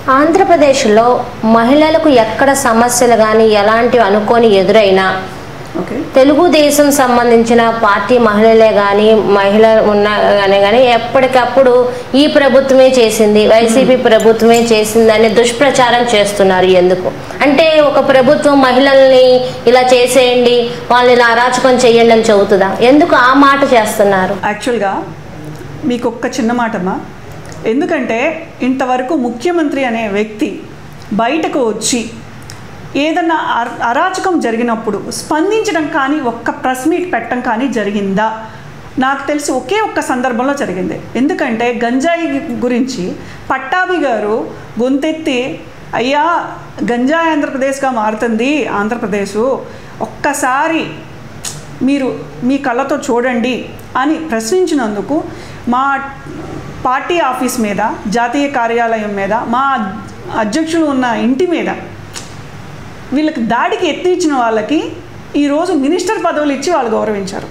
ఆంధ్రప్రదేశ్లో మహిళలకు ఎక్కడ సమస్యలు కానీ ఎలాంటి అనుకోని ఎదురైనా ఓకే తెలుగుదేశం సంబంధించిన పార్టీ మహిళలే కానీ మహిళ ఉన్న కానీ కానీ ఎప్పటికప్పుడు ఈ ప్రభుత్వమే చేసింది వైసీపీ ప్రభుత్వమే చేసిందని దుష్ప్రచారం చేస్తున్నారు ఎందుకు అంటే ఒక ప్రభుత్వం మహిళల్ని ఇలా చేసేయండి వాళ్ళని ఇలా అరాచకం చేయండి అని చెబుతుందా ఎందుకు ఆ మాట చేస్తున్నారు యాక్చువల్గా మీకు ఒక్క చిన్న మాటమ్మా ఎందుకంటే ఇంతవరకు ముఖ్యమంత్రి అనే వ్యక్తి బయటకు వచ్చి ఏదన్నా అర- అరాచకం జరిగినప్పుడు స్పందించడం కానీ ఒక్క ప్రెస్ మీట్ పెట్టడం కానీ జరిగిందా నాకు తెలిసి ఒకే ఒక్క సందర్భంలో జరిగింది ఎందుకంటే గంజాయి గురించి పట్టాభి గారు గొంతెత్తి అయ్యా గంజాయి ఆంధ్రప్రదేశ్గా మారుతుంది ఆంధ్రప్రదేశ్ ఒక్కసారి మీరు మీ కళ్ళతో చూడండి అని ప్రశ్నించినందుకు మా పార్టీ ఆఫీస్ మీద జాతీయ కార్యాలయం మీద మా అధ్యక్షులు ఉన్న ఇంటి మీద వీళ్ళకి దాడికి ఎత్తించిన వాళ్ళకి ఈరోజు మినిస్టర్ పదవులు ఇచ్చి వాళ్ళు గౌరవించారు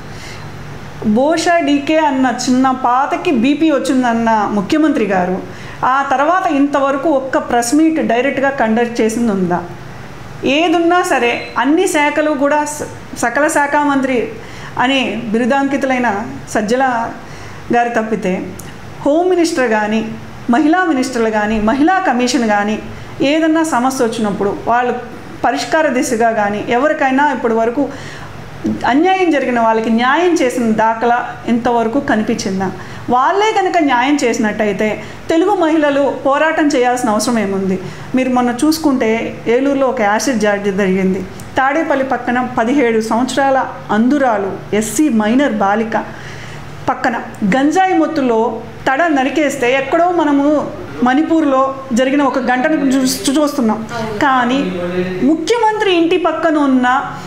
బోషా డీకే అన్న చిన్న పాతకి బీపీ వచ్చిందన్న ముఖ్యమంత్రి గారు ఆ తర్వాత ఇంతవరకు ఒక్క ప్రెస్ మీట్ డైరెక్ట్గా కండక్ట్ చేసింది ఉందా ఏదున్నా సరే అన్ని శాఖలు కూడా స- సకల శాఖ మంత్రి అని బిరుదాంకితులైన సజ్జల గారు తప్పితే హోమ్ మినిస్టర్ కానీ మహిళా మినిస్టర్లు కానీ మహిళా కమిషన్ కానీ ఏదన్నా సమస్య వచ్చినప్పుడు వాళ్ళు పరిష్కార దిశగా కానీ ఎవరికైనా ఇప్పటి వరకు అన్యాయం జరిగిన వాళ్ళకి న్యాయం చేసిన దాఖలా ఇంతవరకు కనిపించిందా వాళ్ళే కనుక న్యాయం చేసినట్టయితే తెలుగు మహిళలు పోరాటం చేయాల్సిన అవసరం ఏముంది మీరు మొన్న చూసుకుంటే ఏలూరులో ఒక యాసిడ్ జార్జ్ జరిగింది తాడేపల్లి పక్కన పదిహేడు సంవత్సరాల అంధురాలు ఎస్సీ మైనర్ బాలిక పక్కన గంజాయి మొత్తులో తడ నరికేస్తే ఎక్కడో మనము మణిపూర్లో జరిగిన ఒక గంటను చూ- చూస్తున్నాం కానీ ముఖ్యమంత్రి ఇంటి పక్కన ఉన్న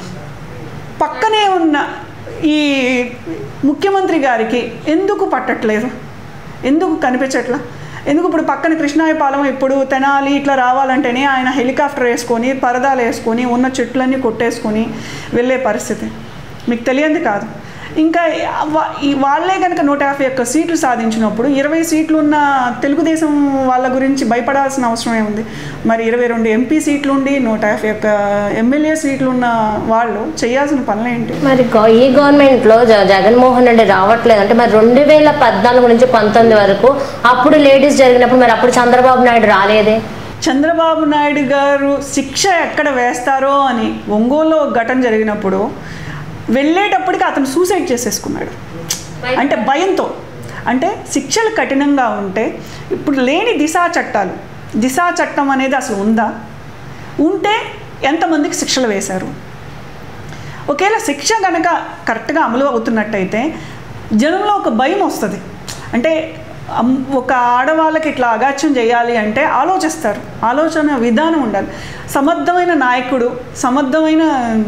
పక్కనే ఉన్న ఈ ముఖ్యమంత్రి గారికి ఎందుకు పట్టట్లేదు ఎందుకు కనిపించట్లా ఎందుకు ఇప్పుడు పక్కన కృష్ణాయపాలెం ఇప్పుడు తెనాలి ఇట్లా రావాలంటేనే ఆయన హెలికాప్టర్ వేసుకొని పరదాలు వేసుకొని ఉన్న చెట్లన్నీ కొట్టేసుకొని వెళ్ళే పరిస్థితి మీకు తెలియంది కాదు ఇంకా వా- ఈ వాళ్ళే కనుక నూట యాభై ఒక్క సీట్లు సాధించినప్పుడు ఇరవై సీట్లు ఉన్న తెలుగుదేశం వాళ్ళ గురించి భయపడాల్సిన అవసరం ఏముంది మరి ఇరవై రెండు ఎంపీ సీట్లు ఉండి నూట యాభై ఒక్క ఎమ్మెల్యే సీట్లు ఉన్న వాళ్ళు చేయాల్సిన పనులేంటి మరి గవ- ఈ గవర్నమెంట్లో జ జగన్మోహన్ రెడ్డి రావట్లేదు అంటే మరి రెండు వేల పద్నాలుగు నుంచి పంతొమ్మిది వరకు అప్పుడు లేడీస్ జరిగినప్పుడు మరి అప్పుడు చంద్రబాబు నాయుడు రాలేదే చంద్రబాబు నాయుడు గారు శిక్ష ఎక్కడ వేస్తారో అని ఒంగోలులో ఒక ఘటన జరిగినప్పుడు వెళ్ళేటప్పటికి అతను సూసైడ్ చేసేసుకున్నాడు అంటే భయంతో అంటే శిక్షలు కఠినంగా ఉంటే ఇప్పుడు లేని దిశా చట్టాలు దిశా చట్టం అనేది అసలు ఉందా ఉంటే ఎంతమందికి శిక్షలు వేశారు ఒకవేళ శిక్ష కనుక కరెక్ట్గా అమలు అవుతున్నట్టయితే జనంలో ఒక భయం వస్తుంది అంటే అమ్- ఒక ఆడవాళ్ళకి ఇట్లా అగాత్యం చేయాలి అంటే ఆలోచిస్తారు ఆలోచన విధానం ఉండాలి సమర్థమైన నాయకుడు సమర్థమైన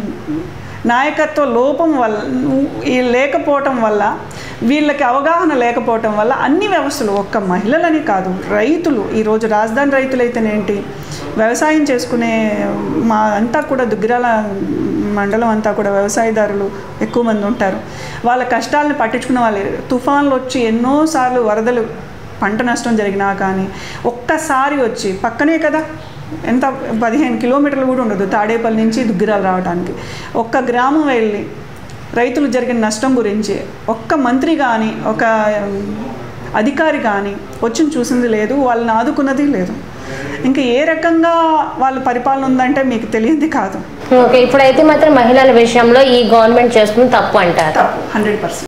నాయకత్వ లోపం వల్ల ఈ లేకపోవటం వల్ల వీళ్ళకి అవగాహన లేకపోవటం వల్ల అన్ని వ్యవస్థలు ఒక్క మహిళలని కాదు రైతులు ఈరోజు రాజధాని రైతులైతేనేంటి వ్యవసాయం చేసుకునే మా అంతా కూడా దుగ్గిరాల మండలం అంతా కూడా వ్యవసాయదారులు ఎక్కువ మంది ఉంటారు వాళ్ళ కష్టాలను పట్టించుకునే వాళ్ళు తుఫాన్లు వచ్చి ఎన్నోసార్లు వరదలు పంట నష్టం జరిగినా కానీ ఒక్కసారి వచ్చి పక్కనే కదా ఎంత పదిహేను కిలోమీటర్లు కూడా ఉండదు తాడేపల్లి నుంచి దుగ్గిరాలు రావడానికి ఒక్క గ్రామం వెళ్ళి రైతులు జరిగిన నష్టం గురించి ఒక్క మంత్రి కానీ ఒక అధికారి కానీ వచ్చి చూసింది లేదు వాళ్ళని ఆదుకున్నది లేదు ఇంకా ఏ రకంగా వాళ్ళ పరిపాలన ఉందంటే మీకు తెలియంది కాదు ఓకే ఇప్పుడైతే మాత్రం మహిళల విషయంలో ఈ గవర్నమెంట్ చేస్తుంది తప్పు అంటారు తప్పు హండ్రెడ్ పర్సెంట్